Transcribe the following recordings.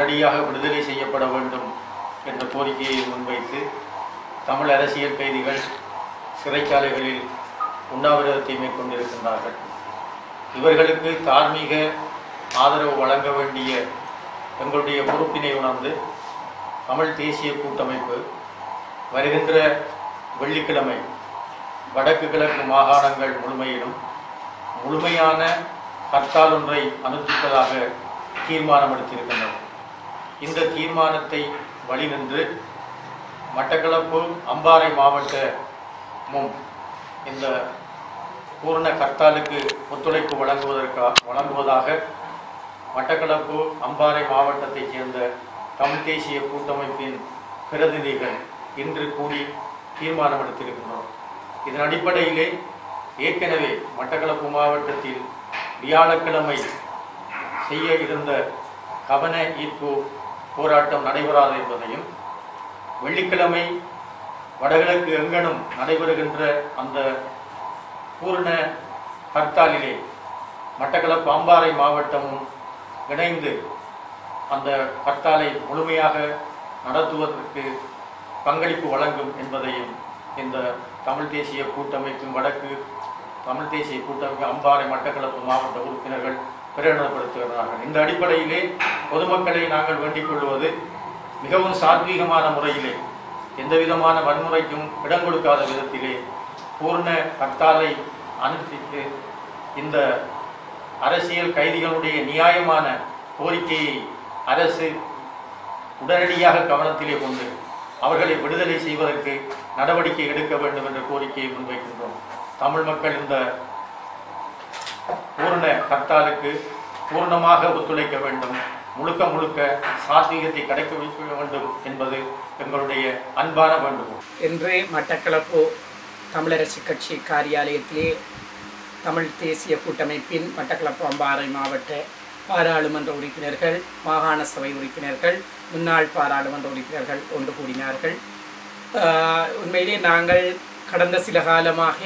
உடனடியாக விடுதலை செய்யப்பட வேண்டும் என்ற கோரிக்கையை முன்வைத்து தமிழ் அரசியல் கைதிகள் சிறைச்சாலைகளில் உண்ணாவிரதத்தை மேற்கொண்டிருக்கின்றார்கள் இவர்களுக்கு தார்மீக ஆதரவு வழங்க வேண்டிய எங்களுடைய பொறுப்பினை உணர்ந்து தமிழ் தேசிய கூட்டமைப்பு வருகின்ற வெள்ளிக்கிழமை வடக்கு கிழக்கு மாகாணங்கள் முழுமையிலும் முழுமையான ஹர்த்தால் ஒன்றை அனுஷ்டிப்பதாக தீர்மானம் எடுத்திருக்கின்றனர் இந்த தீர்மானத்தை வழிநின்று மட்டக்களப்பு அம்பாறை மாவட்ட முன் இந்த பூரண கர்த்தாலுக்கு ஒத்துழைப்பு வழங்குவதற்கா வழங்குவதாக மட்டக்களப்பு அம்பாறை மாவட்டத்தைச் சேர்ந்த தமிழ் தேசிய கூட்டமைப்பின் பிரதிநிதிகள் இன்று கூடி தீர்மானம் எடுத்திருக்கின்றோம் இதன் அடிப்படையிலே ஏற்கனவே மட்டக்களப்பு மாவட்டத்தில் வியாழக்கிழமை செய்ய இருந்த கவன ஈர்ப்பு போராட்டம் நடைபெறாது என்பதையும் வெள்ளிக்கிழமை வடகிழக்கு எங்கனும் நடைபெறுகின்ற அந்த பூரண ஹர்த்தாலிலே மட்டக்களப்பு அம்பாறை மாவட்டமும் இணைந்து அந்த ஹர்த்தாலை முழுமையாக நடத்துவதற்கு பங்களிப்பு வழங்கும் என்பதையும் இந்த தமிழ் தேசிய கூட்டமைப்பின் வடக்கு தமிழ் தேசிய கூட்டமைப்பு அம்பாறை மட்டக்களப்பு மாவட்ட உறுப்பினர்கள் பிரகடனப்படுத்துகிறார்கள் இந்த அடிப்படையிலே பொதுமக்களை நாங்கள் வேண்டிக் கொள்வது மிகவும் சாத்வீகமான முறையிலே எந்த விதமான வன்முறைக்கும் இடம் கொடுக்காத விதத்திலே பூர்ண ஹர்த்தாலை அனுஷ்டித்து இந்த அரசியல் கைதிகளுடைய நியாயமான கோரிக்கையை அரசு உடனடியாக கவனத்திலே கொண்டு அவர்களை விடுதலை செய்வதற்கு நடவடிக்கை எடுக்க வேண்டும் என்ற கோரிக்கையை முன்வைக்கின்றோம் தமிழ் மக்கள் இந்த பூர்ண ஹர்த்தாலுக்கு பூர்ணமாக ஒத்துழைக்க வேண்டும் முழுக்க முழுக்க சாத்வீகத்தை கடைபிடிக்க வேண்டும் என்பது எங்களுடைய அன்பான வேண்டுகோள் இன்று மட்டக்களப்பு தமிழரசு கட்சி காரியாலயத்திலே தமிழ் தேசிய கூட்டமைப்பின் மட்டக்களப்பு அம்பாறை மாவட்ட பாராளுமன்ற உறுப்பினர்கள் மாகாண சபை உறுப்பினர்கள் முன்னாள் பாராளுமன்ற உறுப்பினர்கள் ஒன்று கூடினார்கள் ஆஹ் உண்மையிலே நாங்கள் கடந்த சில காலமாக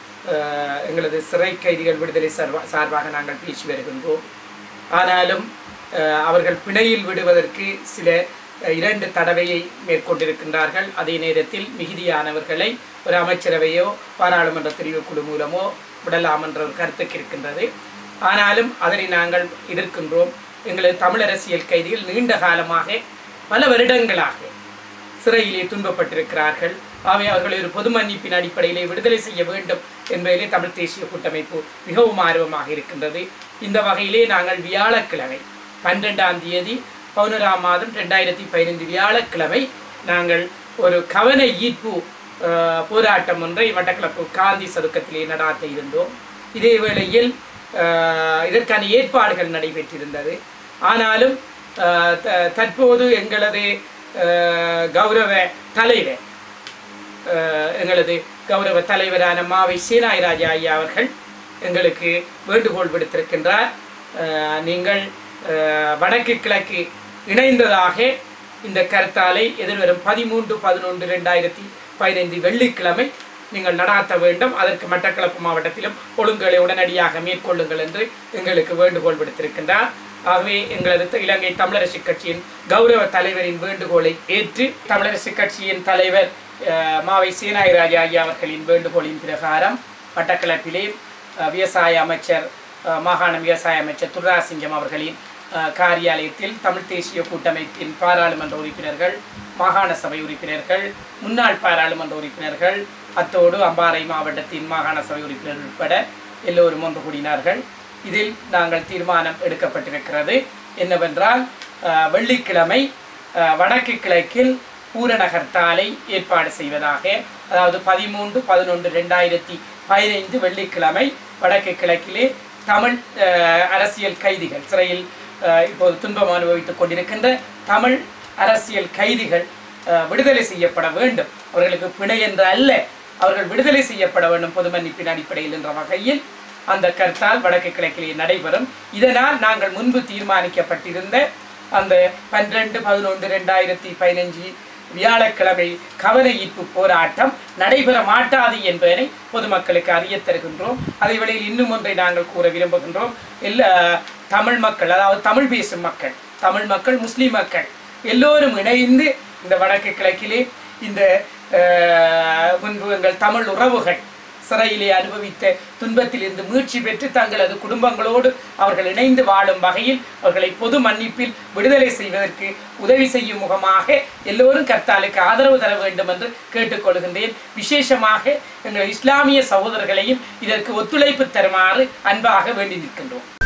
ஆஹ் எங்களது சிறை கைதிகள் விடுதலை சார்பா சார்பாக நாங்கள் பேசி வருகின்றோம் ஆனாலும் ஆஹ் அவர்கள் பிணையில் விடுவதற்கு சில அஹ், இரண்டு தடவையை மேற்கொண்டிருக்கின்றார்கள் அதே நேரத்தில் மிகுதியானவர்களை ஒரு அமைச்சரவையோ பாராளுமன்ற தெரிவுக்குழு மூலமோ விடலாம் என்ற ஒரு கருத்துக்கு இருக்கின்றது ஆனாலும் அதனை நாங்கள் எதிர்க்கின்றோம் எங்களது தமிழ் அரசியல் கைதிகள் நீண்ட காலமாக பல வருடங்களாக சிறையிலே துன்பப்பட்டிருக்கிறார்கள் ஆகவே அவர்களை ஒரு பொது மன்னிப்பின் அடிப்படையிலே விடுதலை செய்ய வேண்டும் என்பதிலே தமிழ் தேசிய கூட்டமைப்பு மிகவும் ஆர்வமாக இருக்கின்றது இந்த வகையிலே நாங்கள் வியாழக்கிழமை பன்னிரெண்டாம் தேதி பதினோராம் மாதம் ரெண்டாயிரத்தி பதினைந்து வியாழக்கிழமை நாங்கள் ஒரு கவன ஈர்ப்பு அஹ், போராட்டம் ஒன்றை மட்டக்களப்பு காந்தி சதுக்கத்திலே நடாத்த இருந்தோம் இதே வேளையில் அஹ், இதற்கான ஏற்பாடுகள் நடைபெற்றிருந்தது ஆனாலும் அஹ், த- தற்போது எங்களது அஹ், கௌரவ தலைவர் அஹ், எங்களது கௌரவ தலைவரான மாவை சீனாய்ராஜா ஐயா அவர்கள் எங்களுக்கு வேண்டுகோள் விடுத்திருக்கின்றார் அஹ், நீங்கள் அஹ், வடக்கு கிழக்கு இணைந்ததாக இந்த கருத்தாலை எதிர்வரும் பதிமூன்று பதினொன்று ரெண்டாயிரத்தி பதினைந்து வெள்ளிக்கிழமை நீங்கள் நடாத்த வேண்டும் அதற்கு மட்டக்களப்பு மாவட்டத்திலும் ஒழுங்குகளை உடனடியாக மேற்கொள்ளுங்கள் என்று எங்களுக்கு வேண்டுகோள் விடுத்திருக்கின்றார் ஆகவே எங்களது த- இலங்கை தமிழரசு கட்சியின் கௌரவ தலைவரின் வேண்டுகோளை ஏற்று தமிழரசு கட்சியின் தலைவர் அஹ், மாவை சீனாய்ராஜா ஐயா அவர்களின் வேண்டுகோளின் பிரகாரம் மட்டக்களப்பிலே அஹ், விவசாய அமைச்சர் அஹ், மாகாண விவசாய அமைச்சர் துர்ராசிங்கம் அவர்களின் அஹ், காரியாலயத்தில் தமிழ் தேசிய கூட்டமைப்பின் பாராளுமன்ற உறுப்பினர்கள் மாகாண சபை உறுப்பினர்கள் முன்னாள் பாராளுமன்ற உறுப்பினர்கள் அத்தோடு அம்பாறை மாவட்டத்தின் மாகாண சபை உறுப்பினர்கள் உட்பட எல்லோரும் ஒன்று கூடினார்கள் இதில் நாங்கள் தீர்மானம் எடுக்கப்பட்டிருக்கிறது என்னவென்றால் அஹ், வெள்ளிக்கிழமை அஹ், வடக்கு கிழக்கில் பூரண ஹர்த்தாலை ஏற்பாடு செய்வதாக அதாவது பதிமூன்று பதினொன்று ரெண்டாயிரத்தி பதினைந்து வெள்ளிக்கிழமை வடக்கு கிழக்கிலே தமிழ் அஹ், அரசியல் கைதிகள் சிறையில் அஹ், இப்போது துன்பம் அனுபவித்துக் கொண்டிருக்கின்ற தமிழ் அரசியல் கைதிகள் அஹ், விடுதலை செய்யப்பட வேண்டும் அவர்களுக்கு பிணை என்று அல்ல அவர்கள் விடுதலை செய்யப்பட வேண்டும் பொது மன்னிப்பின் அடிப்படையில் என்ற வகையில் அந்த கருத்தால் வடக்கு கிழக்கிலே நடைபெறும் இதனால் நாங்கள் முன்பு தீர்மானிக்கப்பட்டிருந்த அந்த பன்னிரண்டு பதினொன்று ரெண்டாயிரத்தி பதினஞ்சு வியாழக்கிழமை கவன ஈர்ப்பு போராட்டம் நடைபெற மாட்டாது என்பதனை பொதுமக்களுக்கு அறியத் தருகின்றோம் அதே வேளையில் இன்னும் ஒன்றை நாங்கள் கூற விரும்புகின்றோம் எல்லா தமிழ் மக்கள் அதாவது தமிழ் பேசும் மக்கள் தமிழ் மக்கள் முஸ்லிம் மக்கள் எல்லோரும் இணைந்து இந்த வடக்கு கிழக்கிலே இந்த அஹ், முன்பு எங்கள் தமிழ் உறவுகள் சிறையிலே அனுபவித்த துன்பத்திலிருந்து மீட்சி பெற்று தங்களது குடும்பங்களோடு அவர்கள் இணைந்து வாழும் வகையில் அவர்களை பொது மன்னிப்பில் விடுதலை செய்வதற்கு உதவி செய்யும் முகமாக எல்லோரும் கர்த்தாலுக்கு ஆதரவு தர வேண்டும் என்று கேட்டுக்கொள்கின்றேன் விசேஷமாக எங்கள் இஸ்லாமிய சகோதரர்களையும் இதற்கு ஒத்துழைப்பு தருமாறு அன்பாக வேண்டி நிற்கின்றோம்